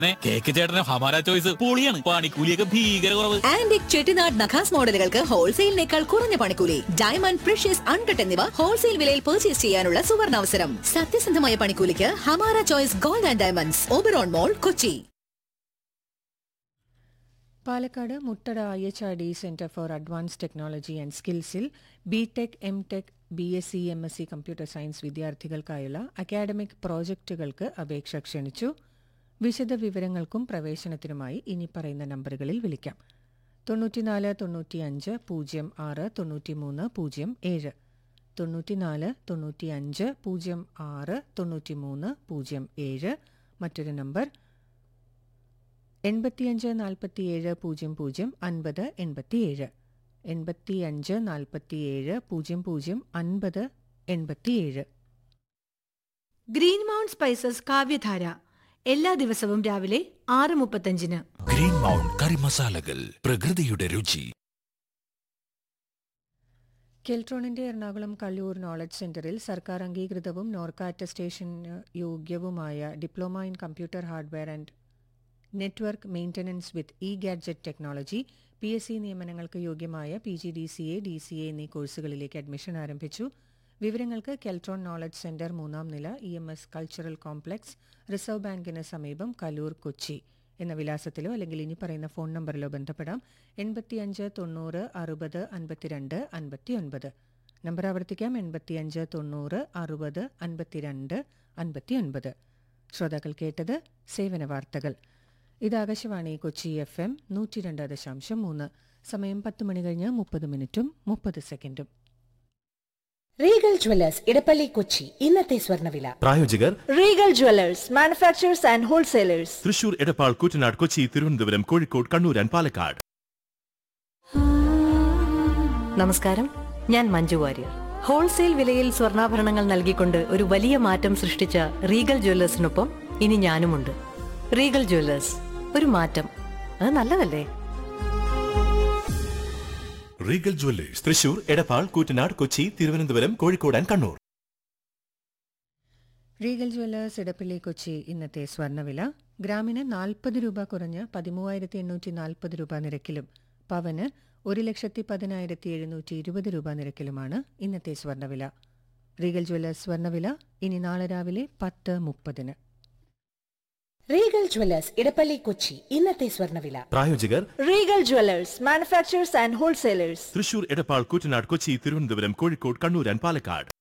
cake ചേട്ടന് ഹമാര choice പൊളിയാണ് പണിക്കൂലിയൊക്കെ ഭീകര കുറവ് ആന്റിക് ചെട്ടിനാട് നഖാസ് മോഡലുകൾക്ക് ഹോൾസെയിലിനേക്കാൾ കുറഞ്ഞ പണിക്കൂലി ഡയമണ്ട് പ്രഷ്യസ് അൺകട്ട് എന്നിവ ഹോൾസെയിൽ വിലയിൽ പർച്ചേസ് ചെയ്യാനുള്ള സുവർണാവസരം സത്യസന്ധമായ പണിക്കൂലിക്ക് Hamara choice gold and diamonds Oberon mall Kochi Palakkad Muttada I H R D centre for advance technology and സ്കിൽസിൽ B tech M tech B S C M S C computer science വിദ്യാർത്ഥികൾക്കായുള്ള academic പ്രോജക്റ്റുകൾക്ക് അപേക്ഷ ക്ഷണിച്ചു വിശദ വിവരങ്ങൾക്കും പ്രവേശനത്തിനുമായി ഇനി പറയുന്ന നമ്പറുകളിൽ വിളിക്കാം തൊണ്ണൂറ്റിനാല് തൊണ്ണൂറ്റിയഞ്ച് പൂജ്യം ആറ് തൊണ്ണൂറ്റിമൂന്ന് പൂജ്യം ഏഴ് തൊണ്ണൂറ്റിനാല് തൊണ്ണൂറ്റിയഞ്ച് പൂജ്യം ആറ് തൊണ്ണൂറ്റിമൂന്ന് പൂജ്യം ഏഴ് മറ്റൊരു നമ്പർ എൺപത്തിയഞ്ച് നാൽപ്പത്തിയേഴ് പൂജ്യം പൂജ്യം അൻപത് എൺപത്തിയേഴ് എൺപത്തിയഞ്ച് നാൽപ്പത്തിയേഴ് പൂജ്യം പൂജ്യം അൻപത് എൺപത്തിയേഴ് ഗ്രീൻ മൗണ്ട് സ്പൈസസ് കാവ്യധാര എല്ലാ ദിവസവും രാവിലെ ആറ് മുപ്പത്തഞ്ചിന് ഗ്രീൻ മൗണ്ട് കറി മസാലകൾ പ്രകൃതിയുടെ രുചി കെൽട്രോണിന്റെ എറണാകുളം കല്ലൂർ നോളജ് സെന്ററിൽ സർക്കാർ അംഗീകൃതവും നോർക്ക അറ്റസ്റ്റേഷന് യോഗ്യവുമായ diploma in computer hardware and network maintenance with E gadget technology P S C നിയമനങ്ങൾക്ക് യോഗ്യമായ P G D C A D C A എന്നീ കോഴ്സുകളിലേക്ക് അഡ്മിഷൻ ആരംഭിച്ചു വിവരങ്ങൾക്ക് കെൽട്രോൺ നോളജ് സെന്റർ മൂന്നാം നില E M S cultural complex reserve ബാങ്കിന് സമീപം കലൂർ കൊച്ചി എന്ന വിലാസത്തിലോ അല്ലെങ്കിൽ ഇനി പറയുന്ന ഫോൺ നമ്പറിലോ ബന്ധപ്പെടാം എൺപത്തിയഞ്ച് തൊണ്ണൂറ് അറുപത് അൻപത്തിരണ്ട് അൻപത്തിയൊൻപത് നമ്പർ ആവർത്തിക്കാം എൺപത്തിയഞ്ച് തൊണ്ണൂറ് അറുപത് അൻപത്തിരണ്ട് അൻപത്തിയൊൻപത് ശ്രോതാക്കൾ കേട്ടത് സേവന വാർത്തകൾ ഇത് ആകാശവാണി കൊച്ചി എഫ് എം നൂറ്റി രണ്ട് ദശാംശം മൂന്ന് സമയം പത്ത് മണി കഴിഞ്ഞ് മുപ്പത് മിനിറ്റും മുപ്പത് സെക്കൻഡും റീഗൽ ജ്വല്ലേഴ്സ് ഇടപ്പള്ളി കൊച്ചി ഇന്നത്തെ സ്വർണ്ണവില പ്രായോജകർ Regal Jewellers manufacturers and wholesalers Thrissur Edappal Koottanad Kochi Thiruvananthapuram Kozhikode Kannur and Palakkad നമസ്കാരം ഞാൻ മഞ്ജു വാര്യർ ഹോൾസെയിൽ വിലയിൽ സ്വർണ്ണാഭരണങ്ങൾ നൽകിക്കൊണ്ട് ഒരു വലിയ മാറ്റം സൃഷ്ടിച്ച റീഗൽ ജ്വല്ലേഴ്സിനൊപ്പം ഇനി ഞാനുമുണ്ട് റീഗൽ ജ്വല്ലേഴ്സ് ഒരു മാറ്റം അത് നല്ലതല്ലേ Regal Jewellers Thrissur Edappal Koottanad Kochi Thiruvananthapuram Kozhikode and Kannur Regal Jewellers Edappally Kochi ഇന്നത്തെ സ്വർണ്ണവില ഗ്രാമിന് നാൽപ്പത് രൂപ കുറഞ്ഞ് പതിമൂവായിരത്തി എണ്ണൂറ്റി നാൽപ്പത് രൂപ നിരക്കിലും പവന് ഒരു ലക്ഷത്തി പതിനായിരത്തി എഴുന്നൂറ്റി ഇരുപത് രൂപ നിരക്കിലുമാണ് ഇന്നത്തെ സ്വർണ്ണവില റീഗൽ ജ്വല്ലേഴ്സ് സ്വർണ്ണവില ഇനി നാളെ രാവിലെ പത്ത് മുപ്പതിന് റീഗൽ ജ്വല്ലേഴ്സ് ഇടപ്പള്ളി കൊച്ചി ഇന്നത്തെ സ്വർണ്ണവില പ്രായോജകർ Regal Jewellers manufacturers and wholesalers Thrissur Edappal Koottanad Kochi Thiruvananthapuram Kozhikode Kannur and Palakkad